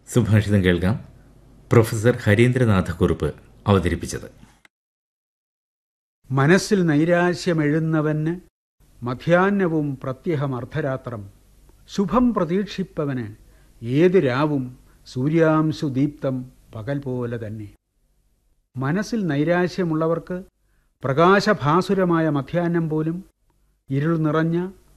സുഭാഷിതം കേൾക്കാം പ്രൊഫസർ ഹരീന്ദ്രനാഥക്കുറുപ്പ് അവതരിപ്പിച്ചത് മനസ്സിൽ നൈരാശ്യമെഴുന്നവന് മധ്യാഹ്നവും പ്രത്യഹം അർദ്ധരാത്രം ശുഭം പ്രതീക്ഷിപ്പവന് ഏത് രാവും സൂര്യാംശു ദീപ്തം പകൽ പോലെ തന്നെ മനസ്സിൽ നൈരാശ്യമുള്ളവർക്ക് പ്രകാശഭാസുരമായ മധ്യാഹ്നം പോലും ഇരുൾ നിറഞ്ഞ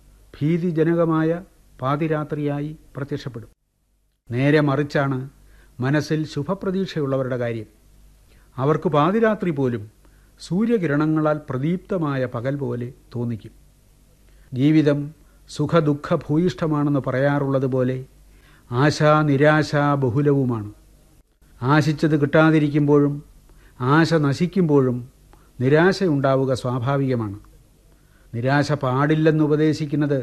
ഭീതിജനകമായ പാതിരാത്രിയായി പ്രത്യക്ഷപ്പെടും നേരെ മറിച്ചാണ് മനസ്സിൽ ശുഭപ്രതീക്ഷയുള്ളവരുടെ കാര്യം അവർക്ക് പാതിരാത്രി പോലും സൂര്യകിരണങ്ങളാൽ പ്രദീപ്തമായ പകൽ പോലെ തോന്നിക്കും ജീവിതം സുഖദുഃഖ ഭൂയിഷ്ഠമാണെന്ന് പറയാറുള്ളത് പോലെ ആശാ നിരാശ ബഹുലവുമാണ് ആശിച്ചത് കിട്ടാതിരിക്കുമ്പോഴും ആശ നശിക്കുമ്പോഴും നിരാശയുണ്ടാവുക സ്വാഭാവികമാണ് നിരാശ പാടില്ലെന്ന് ഉപദേശിക്കുന്നത്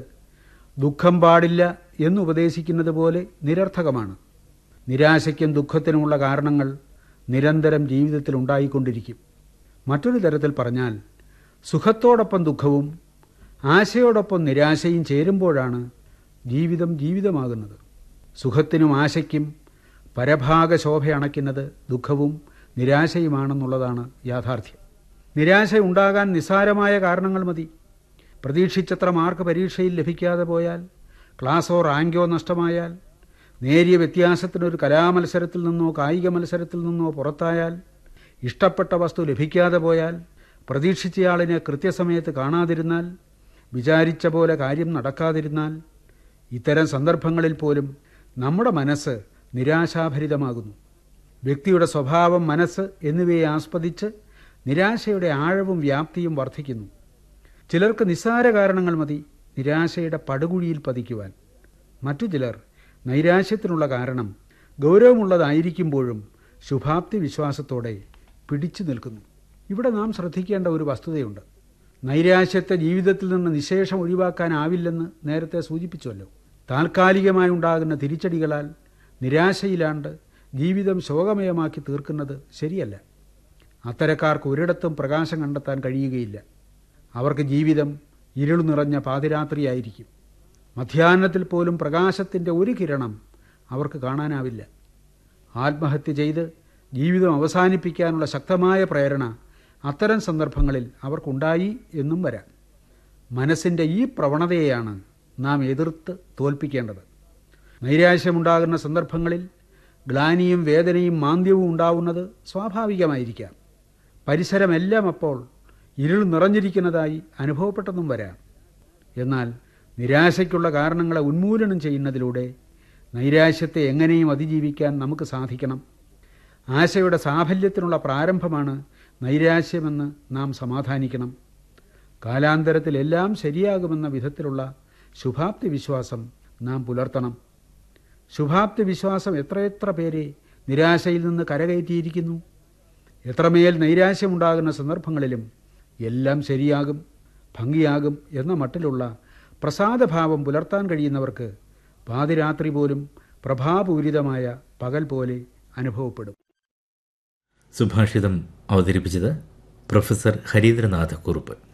ദുഃഖം പാടില്ല എന്ന് ഉപദേശിക്കുന്നത് പോലെ നിരർത്ഥകമാണ് നിരാശയ്ക്കും ദുഃഖത്തിനുമുള്ള കാരണങ്ങൾ നിരന്തരം ജീവിതത്തിൽ ഉണ്ടായിക്കൊണ്ടിരിക്കും മറ്റൊരു തരത്തിൽ പറഞ്ഞാൽ സുഖത്തോടൊപ്പം ദുഃഖവും ആശയോടൊപ്പം നിരാശയും ചേരുമ്പോഴാണ് ജീവിതം ജീവിതമാകുന്നത് സുഖത്തിനും ആശയ്ക്കും പരഭാഗ ശോഭ അണയ്ക്കുന്നത് ദുഃഖവും നിരാശയുമാണെന്നുള്ളതാണ് യാഥാർത്ഥ്യം നിരാശ ഉണ്ടാകാൻ നിസ്സാരമായ കാരണങ്ങൾ മതി പ്രതീക്ഷിച്ചത്ര മാർക്ക് പരീക്ഷയിൽ ലഭിക്കാതെ പോയാൽ ക്ലാസ്സോ റാങ്കോ നഷ്ടമായാൽ നേരിയ വ്യത്യാസത്തിനൊരു കലാമത്സരത്തിൽ നിന്നോ കായിക മത്സരത്തിൽ നിന്നോ പുറത്തായാൽ ഇഷ്ടപ്പെട്ട വസ്തു ലഭിക്കാതെ പോയാൽ പ്രതീക്ഷിച്ചയാളിനെ കൃത്യസമയത്ത് കാണാതിരുന്നാൽ വിചാരിച്ച പോലെ കാര്യം നടക്കാതിരുന്നാൽ ഇത്തരം സന്ദർഭങ്ങളിൽ പോലും നമ്മുടെ മനസ്സ് നിരാശാഭരിതമാകുന്നു വ്യക്തിയുടെ സ്വഭാവം മനസ്സ് എന്നിവയെ ആസ്പദിച്ച് നിരാശയുടെ ആഴവും വ്യാപ്തിയും വർദ്ധിക്കുന്നു ചിലർക്ക് നിസ്സാര കാരണങ്ങൾ മതി നിരാശയുടെ പടുകുഴിയിൽ പതിക്കുവാൻ മറ്റു ചിലർ നൈരാശ്യത്തിനുള്ള കാരണം ഗൗരവമുള്ളതായിരിക്കുമ്പോഴും ശുഭാപ്തി വിശ്വാസത്തോടെ പിടിച്ചു നിൽക്കുന്നു ഇവിടെ നാം ശ്രദ്ധിക്കേണ്ട ഒരു വസ്തുതയുണ്ട് നൈരാശ്യത്തെ ജീവിതത്തിൽ നിന്ന് നിശേഷം ഒഴിവാക്കാനാവില്ലെന്ന് നേരത്തെ സൂചിപ്പിച്ചുവല്ലോ താൽക്കാലികമായി ഉണ്ടാകുന്ന തിരിച്ചടികളാൽ നിരാശയിലാണ്ട് ജീവിതം ശോകമയമാക്കി തീർക്കുന്നത് ശരിയല്ല അത്തരക്കാർക്ക് ഒരിടത്തും പ്രകാശം കണ്ടെത്താൻ കഴിയുകയില്ല അവർക്ക് ജീവിതം ഇരുൾ നിറഞ്ഞ പാതിരാത്രിയായിരിക്കും മധ്യാഹ്നത്തിൽ പോലും പ്രകാശത്തിൻ്റെ ഒരു കിരണം അവർക്ക് കാണാനാവില്ല ആത്മഹത്യ ചെയ്ത് ജീവിതം അവസാനിപ്പിക്കാനുള്ള ശക്തമായ പ്രേരണ അത്തരം സന്ദർഭങ്ങളിൽ അവർക്കുണ്ടായി എന്നും വരാം മനസ്സിൻ്റെ ഈ പ്രവണതയെയാണ് നാം എതിർത്ത് തോൽപ്പിക്കേണ്ടത് നൈരാശ്യമുണ്ടാകുന്ന സന്ദർഭങ്ങളിൽ ഗ്ലാനിയും വേദനയും മാന്ദ്യവും ഉണ്ടാവുന്നത് സ്വാഭാവികമായിരിക്കാം പരിസരമെല്ലാം അപ്പോൾ ഇരുൾ നിറഞ്ഞിരിക്കുന്നതായി അനുഭവപ്പെട്ടെന്നും വരാം എന്നാൽ നിരാശയ്ക്കുള്ള കാരണങ്ങളെ ഉന്മൂലനം ചെയ്യുന്നതിലൂടെ നൈരാശ്യത്തെ എങ്ങനെയും അതിജീവിക്കാൻ നമുക്ക് സാധിക്കണം ആശയുടെ സാഫല്യത്തിനുള്ള പ്രാരംഭമാണ് നൈരാശ്യമെന്ന് നാം സമാധാനിക്കണം കാലാന്തരത്തിൽ എല്ലാം ശരിയാകുമെന്ന വിധത്തിലുള്ള ശുഭാപ്തി വിശ്വാസം നാം പുലർത്തണം ശുഭാപ്തി വിശ്വാസം എത്രയെത്ര പേരെ നിരാശയിൽ നിന്ന് കരകയറ്റിയിരിക്കുന്നു എത്രമേൽ നൈരാശ്യമുണ്ടാകുന്ന സന്ദർഭങ്ങളിലും എല്ലാം ശരിയാകും ഭംഗിയാകും എന്ന മട്ടിലുള്ള പ്രസാദഭാവം പുലർത്താൻ കഴിയുന്നവർക്ക് പാതിരാത്രി പോലും പ്രഭാപൂരിതമായ പകൽ പോലെ അനുഭവപ്പെടും സുഭാഷിതം അവതരിപ്പിച്ചത് പ്രൊഫസർ ഹരീന്ദ്രനാഥക്കുറുപ്പ്